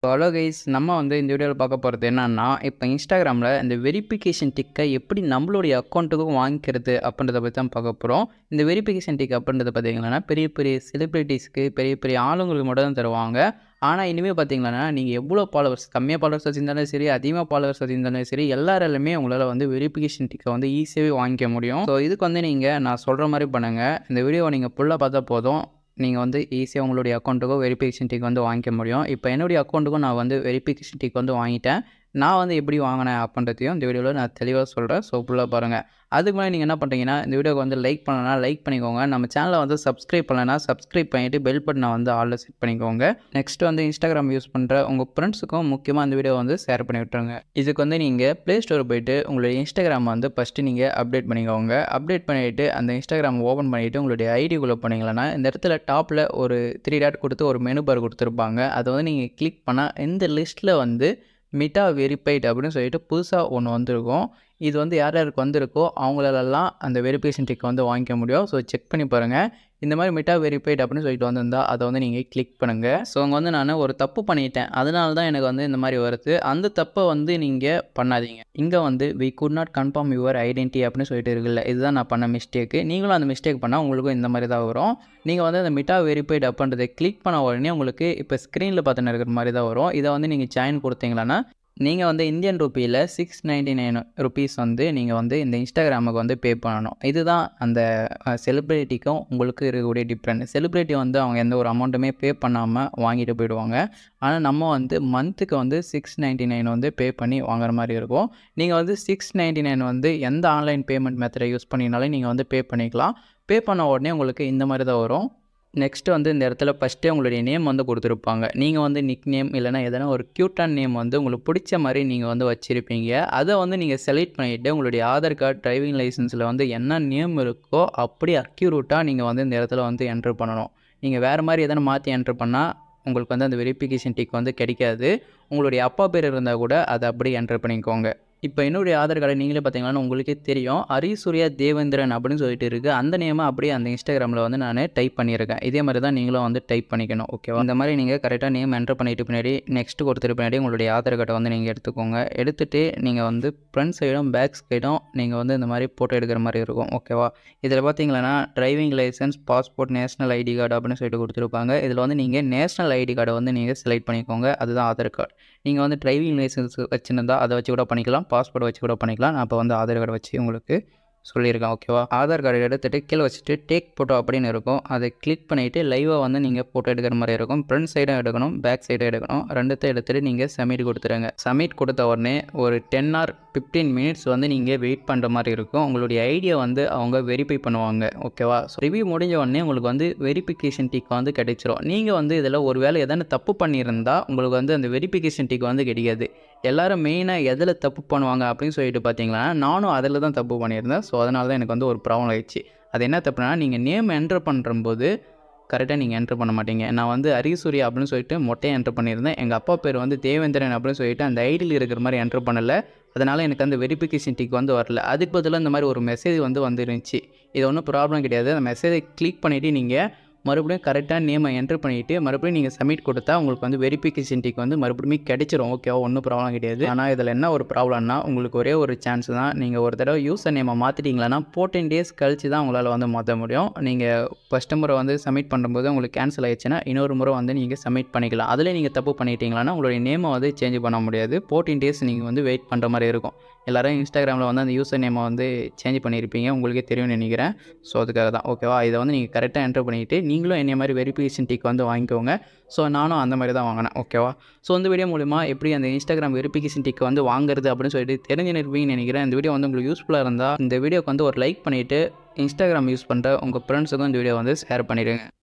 hello guys நம்ம வந்து இந்த வீடியோவில் பார்க்க போகிறது என்னன்னா இப்போ இன்ஸ்டாகிராமில் இந்த வெரிஃபிகேஷன் டிக்கை எப்படி நம்மளுடைய அக்கௌண்ட்டுக்கும் வாங்கிக்கிறது அப்படின்றத பற்றி தான் பார்க்க போகிறோம் இந்த வெரிஃபிகேஷன் டிக் அப்படின்றத பார்த்தீங்கன்னா பெரிய பெரிய செலிப்ரிட்டிஸ்க்கு பெரிய பெரிய ஆளுங்களுக்கு மட்டும் தான் தருவாங்க ஆனால் இனிமேல் பார்த்தீங்கன்னா நீங்கள் எவ்வளோ ஃபாலோவர்ஸ் கம்மியாக ஃபாலோவர்ஸ் வச்சிருந்தாலும் சரி அதிகமாக ஃபாலோவர்ஸ் வச்சிருந்தாலும் சரி எல்லாராலுமே உங்களால் வந்து வெரிஃபிகேஷன் டிக்கை வந்து ஈஸியாகவே வாங்கிக்க முடியும் ஸோ இதுக்கு வந்து நீங்கள் நான் சொல்கிற மாதிரி பண்ணுங்கள் இந்த வீடியோவை நீங்கள் ஃபுல்லாக பார்த்தா போதும் நீங்கள் வந்து ஈஸியாக உங்களுடைய அக்கௌண்ட்டுக்கும் வெரிஃபிகேஷன் டிக் வந்து வாங்கிக்க முடியும் இப்போ என்னுடைய அக்கௌண்ட்டுக்கும் நான் வந்து வெரிஃபிகேஷன் டிக் வந்து வாங்கிட்டேன் நான் வந்து எப்படி வாங்கினேன் அப்படின்றதையும் இந்த வீடியோவில் நான் தெளிவாக சொல்கிறேன் ஸோ ஃபுல்லாக பாருங்கள் அதுக்கு முன்னாடி நீங்கள் என்ன பண்ணுறீங்கன்னா இந்த வீடியோக்கு வந்து லைக் பண்ணனா லைக் பண்ணிக்கோங்க நம்ம சேனலை வந்து சப்ஸ்கிரைப் பண்ணலனா சப்ஸ்கிரைப் பண்ணிவிட்டு பெல் பட்டனை வந்து ஆளில் செட் பண்ணிக்கோங்க நெக்ஸ்ட் வந்து இன்ஸ்டாகிராம் யூஸ் பண்ணுற உங்கள் ஃப்ரெண்ட்ஸுக்கும் முக்கியமாக இந்த வீடியோ வந்து ஷேர் பண்ணி விட்டுருங்க இதுக்கு வந்து நீங்கள் ப்ளே ஸ்டோர் போயிட்டு உங்களுடைய இன்ஸ்டாகிராம் வந்து ஃபஸ்ட்டு நீங்கள் அப்டேட் பண்ணிக்கோங்க அப்டேட் பண்ணிவிட்டு அந்த இன்ஸ்டாகிராம் ஓப்பன் பண்ணிவிட்டு உங்களுடைய ஐடிக்குள்ளே போனீங்கன்னா இந்த இடத்துல டாப்பில் ஒரு த்ரீ டாட் கொடுத்து ஒரு மெனு பார் கொடுத்துருப்பாங்க அதை வந்து நீங்கள் கிளிக் பண்ணால் இந்த லிஸ்ட்டில் வந்து மிட்டா வெரிஃபைட் அப்படின்னு சொல்லிட்டு புதுசாக ஒன்று வந்திருக்கும் இது வந்து யார் யாருக்கு வந்திருக்கோ அவங்களெல்லாம் அந்த வெரிஃபிகேஷன் டிக் வந்து வாங்கிக்க முடியும் ஸோ செக் பண்ணி பாருங்கள் இந்த மாதிரி மிட்டா வெரிஃபைட் அப்படின்னு சொல்லிட்டு வந்திருந்தா அதை வந்து நீங்கள் கிளிக் பண்ணுங்கள் ஸோ அங்கே வந்து நான் ஒரு தப்பு பண்ணிட்டேன் அதனால தான் எனக்கு வந்து இந்த மாதிரி வருது அந்த தப்பை வந்து நீங்கள் பண்ணாதீங்க இங்கே வந்து we good not confirm your identity அப்படின்னு சொல்லிட்டு இருக்குல்ல இதுதான் நான் பண்ண மிஸ்டேக்கு நீங்களும் அந்த மிஸ்டேக் பண்ணால் உங்களுக்கும் இந்த மாதிரி தான் வரும் நீங்கள் வந்து அந்த மிட்டா வெரிஃபைட் அப்படின்றத கிளிக் பண்ண உடனே உங்களுக்கு இப்போ ஸ்க்ரீனில் பார்த்துன்னு இருக்கிற மாதிரி தான் வரும் இதை வந்து நீங்கள் ஜாயின் கொடுத்தீங்களன்னா நீங்கள் வந்து இந்தியன் ருப்பியில் சிக்ஸ் நைன்டி நைன் ருபீஸ் வந்து நீங்கள் வந்து இந்த இன்ஸ்டாகிராமுக்கு வந்து பே பண்ணணும் இதுதான் அந்த செலிப்ரிட்டிக்கும் உங்களுக்கு இருக்கக்கூடிய டிஃப்ரெண்ட் செலிப்ரிட்டி வந்து அவங்க எந்த ஒரு அமௌண்ட்டுமே பே பண்ணாமல் வாங்கிட்டு போயிடுவாங்க ஆனால் நம்ம வந்து மந்த்துக்கு வந்து சிக்ஸ் நைன்ட்டி நைன் வந்து பே பண்ணி வாங்குற மாதிரி இருக்கும் நீங்கள் வந்து சிக்ஸ் நைன்ட்டி நைன் வந்து எந்த ஆன்லைன் பேமெண்ட் மெத்தடை யூஸ் பண்ணினாலும் நீங்கள் வந்து பே பண்ணிக்கலாம் பே பண்ண உடனே உங்களுக்கு இந்த மாதிரி தான் வரும் நெக்ஸ்ட்டு வந்து இந்த இடத்துல ஃபஸ்ட்டே உங்களுடைய நேம் வந்து கொடுத்துருப்பாங்க நீங்கள் வந்து நிக் நேம் இல்லைனா எதனா ஒரு க்யூட்டான நேம் வந்து உங்களுக்கு பிடிச்ச மாதிரி நீங்கள் வந்து வச்சுருப்பீங்க அதை வந்து நீங்கள் செலக்ட் பண்ணிவிட்டு உங்களுடைய ஆதார் கார்டு டிரைவிங் லைசன்ஸில் வந்து என்ன நேம் இருக்கோ அப்படி அக்யூரேட்டாக நீங்கள் வந்து இந்த இடத்துல வந்து என்ட்ரு பண்ணணும் நீங்கள் வேறு மாதிரி எதனா மாற்றி என்ட்ரு பண்ணால் உங்களுக்கு வந்து அந்த வெரிஃபிகேஷன் டிக் வந்து கிடைக்காது உங்களுடைய அப்பா பேர் இருந்தால் கூட அதை அப்படி என்ட்ரு பண்ணிக்கோங்க இப்போ என்னுடைய ஆதார் கார்டை நீங்களே பார்த்தீங்கன்னா உங்களுக்கே தெரியும் ஹரிசூர்யா தேவேந்திரன் அப்படின்னு சொல்லிட்டு இருக்குது அந்த நேமை அப்படியே அந்த இன்ஸ்டாகிராமில் வந்து நான் டைப் பண்ணியிருக்கேன் இதே மாதிரி தான் நீங்களும் வந்து டைப் பண்ணிக்கணும் ஓகேவா இந்த மாதிரி நீங்கள் கரெக்டாக நேம் என்ட்ரு பண்ணிட்டு பின்னாடி நெக்ஸ்ட் கொடுத்துட்டு பின்னாடி உங்களுடைய ஆதார் கார்டை வந்து நீங்கள் எடுத்துக்கோங்க எடுத்துகிட்டு நீங்கள் வந்து ஃப்ரண்ட் சைடும் பேக் சைடும் நீங்கள் வந்து இந்த மாதிரி ஃபோட்டோ எடுக்கிற மாதிரி இருக்கும் ஓகேவா இதில் பார்த்தீங்கன்னா driving licence passport national ID card அப்படின்னு சொல்லிட்டு கொடுத்துருப்பாங்க இதில் வந்து நீங்கள் நேஷனல் ஐடி கார்டை வந்து நீங்கள் செலக்ட் பண்ணிக்கோங்க அதுதான் ஆதார் கார்டு நீங்கள் வந்து டிரைவிங் லைசன்ஸ் வச்சுருந்தா அதை வச்சு கூட பண்ணிக்கலாம் பாஸ்போர்ட் வச்சு கூட பண்ணிக்கலாம் நான் இப்போ வந்து ஆதார் கார்டு வச்சு உங்களுக்கு சொல்லியிருக்கேன் ஓகேவா ஆதார் கார்டு எடுத்துகிட்டு கீழே வச்சுட்டு டேக் ஃபோட்டோ அப்படின்னு இருக்கும் அதை கிளிக் பண்ணிவிட்டு லைவாக வந்து நீங்கள் ஃபோட்டோ எடுக்கிற மாதிரி இருக்கும் ஃப்ரண்ட் சைடும் எடுக்கணும் பேக் சைடும் எடுக்கணும் ரெண்டுத்தையும் எடுத்துகிட்டு நீங்கள் சப்மிட் கொடுத்துருங்க சப்மிட் கொடுத்த உடனே ஒரு டென் ஆர் ஃபிஃப்டீன் மினிட்ஸ் வந்து நீங்கள் வெயிட் பண்ணுற மாதிரி இருக்கும் உங்களுடைய ஐடியா வந்து அவங்க வெரிஃபை பண்ணுவாங்க ஓகேவா ஸோ ரிவ்யூ முடிஞ்ச உடனே உங்களுக்கு வந்து வெரிஃபிகேஷன் டிக் வந்து கிடைச்சிரும் நீங்கள் வந்து இதில் ஒரு வேளை எதனா தப்பு பண்ணியிருந்தால் உங்களுக்கு வந்து அந்த வெரிஃபிகேஷன் டிக் வந்து கிடைக்காது எல்லோரும் மெயினாக எதில் தப்பு பண்ணுவாங்க அப்படின்னு சொல்லிட்டு பார்த்தீங்கன்னா நானும் அதில் தான் தப்பு பண்ணியிருந்தேன் ஸோ அதனால தான் எனக்கு வந்து ஒரு ப்ராப்ளம் ஆயிடுச்சு அது என்ன தப்புனா நீங்கள் நேம் என்ட்ரு பண்ணுறம்போது கரெக்டாக நீங்கள் என்ட்ரு பண்ண மாட்டீங்க நான் வந்து அரிசூர்யா அப்படின்னு சொல்லிட்டு மொட்டையை என்ட்ரு பண்ணியிருந்தேன் எங்கள் அப்பா பேர் வந்து தேவேந்திரன் அப்படின்னு சொல்லிட்டு அந்த ஐடியில் இருக்கிற மாதிரி என்ட்ரு பண்ணலை அதனால் எனக்கு அந்த வெரிஃபிகேஷன் டிக் வந்து வரல அதுக்கு பதிலாக இந்த மாதிரி ஒரு மெசேஜ் வந்து வந்துருந்துச்சு இது ஒன்றும் ப்ராப்ளம் கிடையாது அந்த மெசேஜை கிளிக் பண்ணிவிட்டு நீங்கள் மறுபடியும் கரெக்டாக நேமை என்ட்ரு பண்ணிவிட்டு மறுபடியும் நீங்கள் சப்மிட் கொடுத்தா உங்களுக்கு வந்து வெரிஃபிகேஷன் டிக் வந்து மறுபடியும் கிடைச்சிரும் ஓகேவா ஒன்றும் ப்ராப்ளம் கிடையாது ஆனால் இதில் என்ன ஒரு ப்ராப்ளம்னா உங்களுக்கு ஒரே ஒரு சான்ஸ் தான் நீங்கள் ஒரு தடவை யூசர் நேமை மாற்றிட்டீங்களன்னா ஃபோர்டீன் டேஸ் கழிச்சு தான் உங்களால் வந்து மாற்ற முடியும் நீங்கள் ஃபஸ்ட்டு முறை வந்து சப்மிட் பண்ணும்போது உங்களுக்கு கேன்சல் ஆயிடுச்சுன்னா இன்னொரு முறை வந்து நீங்கள் சப்மிட் பண்ணிக்கலாம் அதில் நீங்கள் தப்பு பண்ணிட்டீங்களன்னா உங்களுடைய நேமை வந்து சேஞ்ச் பண்ண முடியாது ஃபோர்டீன் டேஸ் நீங்கள் வந்து வெயிட் பண்ணுற மாதிரி இருக்கும் எல்லோரும் இன்ஸ்டாகிராமில் வந்து அந்த யூசர் நேமை வந்து சேஞ்ச் பண்ணியிருப்பீங்க உங்களுக்கே தெரியும்னு நினைக்கிறேன் ஸோ அதுக்காக தான் ஓகேவா இதை வந்து நீங்கள் கரெக்டாக என்ட்ரு பண்ணிவிட்டு நீங்களும் என்னை மாதிரி வெரிஃபிகேஷன் டிக் வந்து வாங்கிக்கோங்க ஸோ நானும் அந்த மாதிரி தான் வாங்கினேன் ஓகேவா ஸோ இந்த வீடியோ மூலிமா எப்படி அந்த இன்ஸ்டாகிராம் வெரிஃபிகேஷன் டிக் வந்து வாங்குறது அப்படின்னு சொல்லிட்டு தெரிஞ்சுருப்பீங்கன்னு நினைக்கிறேன் இந்த வீடியோ வந்து உங்களுக்கு யூஸ்ஃபுல்லாக இருந்தால் இந்த வீடியோக்கு வந்து ஒரு லைக் பண்ணிவிட்டு இன்ஸ்டாகிராம் யூஸ் பண்ணுற உங்கள் ஃப்ரெண்ட்ஸுக்கும் இந்த வீடியோ வந்து ஷேர் பண்ணிவிடுங்க